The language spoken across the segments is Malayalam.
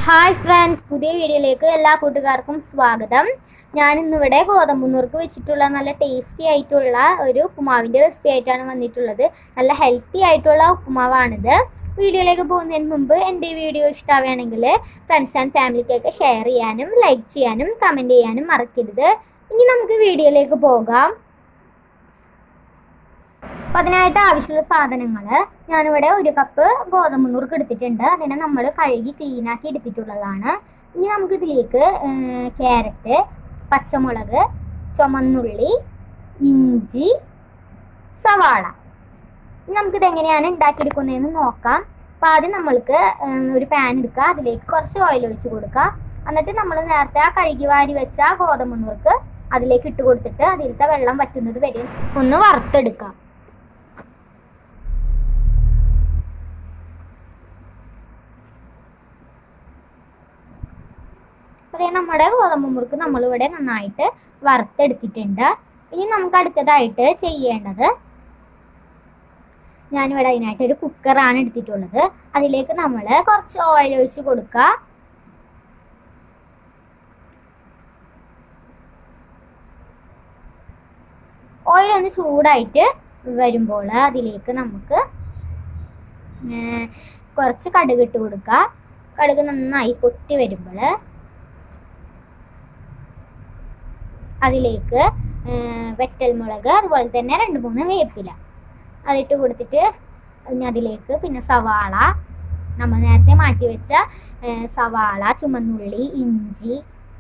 ഹായ് ഫ്രണ്ട്സ് പുതിയ വീഡിയോയിലേക്ക് എല്ലാ കൂട്ടുകാർക്കും സ്വാഗതം ഞാൻ ഇന്നിവിടെ ഗോതമ്പ് നുറുക്ക് വെച്ചിട്ടുള്ള നല്ല ടേസ്റ്റി ആയിട്ടുള്ള ഒരു ഉപ്പുമാവിൻ്റെ റെസിപ്പി ആയിട്ടാണ് വന്നിട്ടുള്ളത് നല്ല ഹെൽത്തി ആയിട്ടുള്ള ഉപ്പുമാവാണിത് വീഡിയോയിലേക്ക് പോകുന്നതിന് മുമ്പ് എൻ്റെ ഈ വീഡിയോ ഇഷ്ടമാവുകയാണെങ്കിൽ ഫ്രണ്ട്സ് ആൻഡ് ഫാമിലിക്കൊക്കെ ഷെയർ ചെയ്യാനും ലൈക്ക് ചെയ്യാനും കമൻറ്റ് ചെയ്യാനും മറക്കരുത് ഇനി നമുക്ക് വീഡിയോയിലേക്ക് പോകാം അപ്പം അതിനായിട്ട് ആവശ്യമുള്ള സാധനങ്ങൾ ഞാനിവിടെ ഒരു കപ്പ് ഗോതമ്പ് നുറുക്ക് എടുത്തിട്ടുണ്ട് അതിനെ നമ്മൾ കഴുകി ക്ലീനാക്കി എടുത്തിട്ടുള്ളതാണ് ഇനി നമുക്ക് ഇതിലേക്ക് ക്യാരറ്റ് പച്ചമുളക് ചുമന്നുള്ളി ഇഞ്ചി സവാള ഇനി നമുക്കിത് എങ്ങനെയാണ് ഉണ്ടാക്കിയെടുക്കുന്നതെന്ന് നോക്കാം അപ്പം ആദ്യം നമ്മൾക്ക് ഉം, ഒരു പാൻ എടുക്കുക അതിലേക്ക് കുറച്ച് ഓയിൽ ഒഴിച്ച് കൊടുക്കുക എന്നിട്ട് നമ്മൾ നേരത്തെ ആ കഴുകി വാരി വെച്ച ആ ഗോതമ്പ് നുറുക്ക് അതിലേക്ക് ഇട്ട് കൊടുത്തിട്ട് അതിലത്തെ വെള്ളം വറ്റുന്നത് വരെ ഒന്ന് വറുത്തെടുക്കാം അതേ നമ്മുടെ ഗോതമ്പ് മുറുക്ക് നമ്മളിവിടെ നന്നായിട്ട് വറുത്തെടുത്തിട്ടുണ്ട് ഇനി നമുക്ക് അടുത്തതായിട്ട് ചെയ്യേണ്ടത് ഞാനിവിടെ അതിനായിട്ട് ഒരു കുക്കറാണ് എടുത്തിട്ടുള്ളത് അതിലേക്ക് നമ്മൾ കുറച്ച് ഓയിൽ ഒഴിച്ച് കൊടുക്കുക ഓയിൽ ഒന്ന് ചൂടായിട്ട് വരുമ്പോൾ അതിലേക്ക് നമുക്ക് ഏർ, കുറച്ച് കടുക് ഇട്ട് കൊടുക്കുക കടുക് നന്നായി പൊട്ടി വരുമ്പോൾ അതിലേക്ക് വെറ്റൽമുളക് അതുപോലെ തന്നെ രണ്ട് മൂന്ന് വേപ്പില അതിട്ട് കൊടുത്തിട്ട് ഇനി അതിലേക്ക് പിന്നെ സവാള നമ്മൾ നേരത്തെ മാറ്റി വെച്ച ഏ, സവാള ചുമന്നുള്ളി ഇഞ്ചി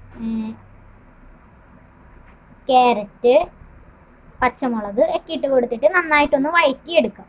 ക്യാരറ്റ് പച്ചമുളക് ഒക്കെ ഇട്ട് കൊടുത്തിട്ട് നന്നായിട്ടൊന്ന് വഴറ്റിയെടുക്കാം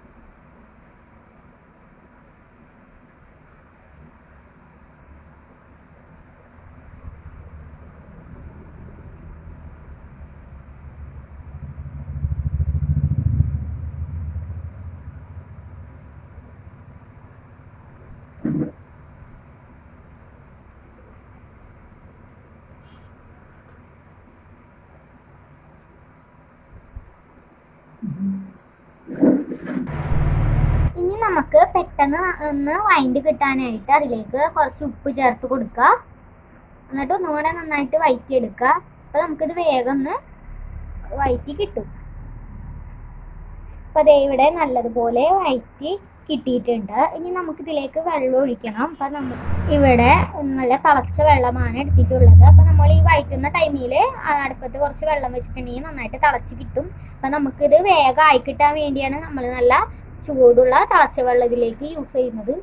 ഇനി നമുക്ക് പെട്ടെന്ന് ഒന്ന് വൈൻഡ് കിട്ടാനായിട്ട് അതിലേക്ക് കുറച്ച് ഉപ്പ് ചേർത്ത് കൊടുക്കുക എന്നിട്ട് ഒന്നുകൂടെ നന്നായിട്ട് വഴറ്റിയെടുക്കുക അപ്പോൾ നമുക്കിത് വേഗം ഒന്ന് വഴറ്റി കിട്ടും അപ്പോൾ അതേ ഇവിടെ നല്ലതുപോലെ വഴറ്റി കിട്ടിയിട്ടുണ്ട് ഇനി നമുക്ക് ഇതിലേക്ക് വെള്ളം ഒഴിക്കണം അപ്പം നമ്മൾ ഇവിടെ നല്ല തിളച്ച വെള്ളമാണ് എടുത്തിട്ടുള്ളത് അപ്പം നമ്മൾ ഈ വഴറ്റുന്ന ടൈമിൽ അടുപ്പത്ത് കുറച്ച് വെള്ളം വെച്ചിട്ടുണ്ടെങ്കിൽ നന്നായിട്ട് തിളച്ച് കിട്ടും അപ്പം നമുക്കിത് വേഗം ആയി കിട്ടാൻ വേണ്ടിയാണ് നമ്മൾ നല്ല ചൂടുള്ള തിളച്ച വെള്ളം ഇതിലേക്ക് യൂസ് ചെയ്യുന്നത്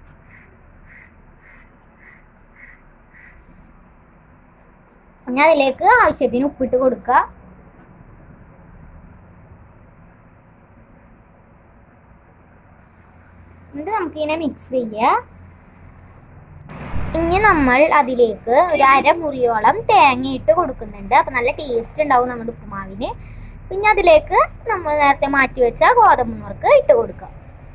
ഇനി അതിലേക്ക് ആവശ്യത്തിന് ഉപ്പിട്ട് കൊടുക്കുക എന്നിട്ട് നമുക്കിങ്ങനെ മിക്സ് ചെയ്യുക ഇനി നമ്മൾ അതിലേക്ക് ഒരു അരമുറിയോളം തേങ്ങ ഇട്ട് കൊടുക്കുന്നുണ്ട് അപ്പം നല്ല ടേസ്റ്റ് ഉണ്ടാവും നമ്മുടെ ഉപ്പുമാവിന് പിന്നെ അതിലേക്ക് നമ്മൾ നേരത്തെ മാറ്റി വെച്ച ഗോതമ്പ് നുറുക്ക് ഇട്ട് കൊടുക്കുക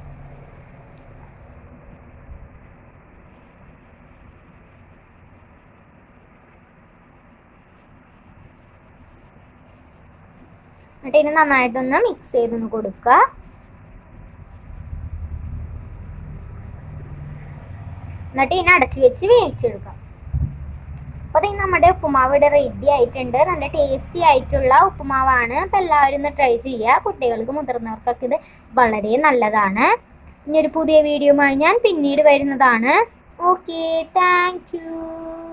എന്നിട്ട് ഇനി നന്നായിട്ടൊന്ന് മിക്സ് ചെയ്തൊന്ന് കൊടുക്കുക എന്നിട്ട് ഇതിനെ അടച്ചു വെച്ച് വേവിച്ചെടുക്കാം അപ്പോൾ ഇത് നമ്മുടെ ഉപ്പുമാവ് ഇവിടെ റെഡി ആയിട്ടുണ്ട് നല്ല ടേസ്റ്റി ആയിട്ടുള്ള ഉപ്പുമാവാണ് അപ്പോൾ എല്ലാവരും ഒന്ന് ട്രൈ ചെയ്യുക കുട്ടികൾക്ക് മുതിർന്നവർക്കൊക്കെ ഇത് വളരെ നല്ലതാണ് ഇനി ഒരു പുതിയ വീഡിയോയുമായി ഞാൻ പിന്നീട് വരുന്നതാണ് ഓക്കെ താങ്ക് യു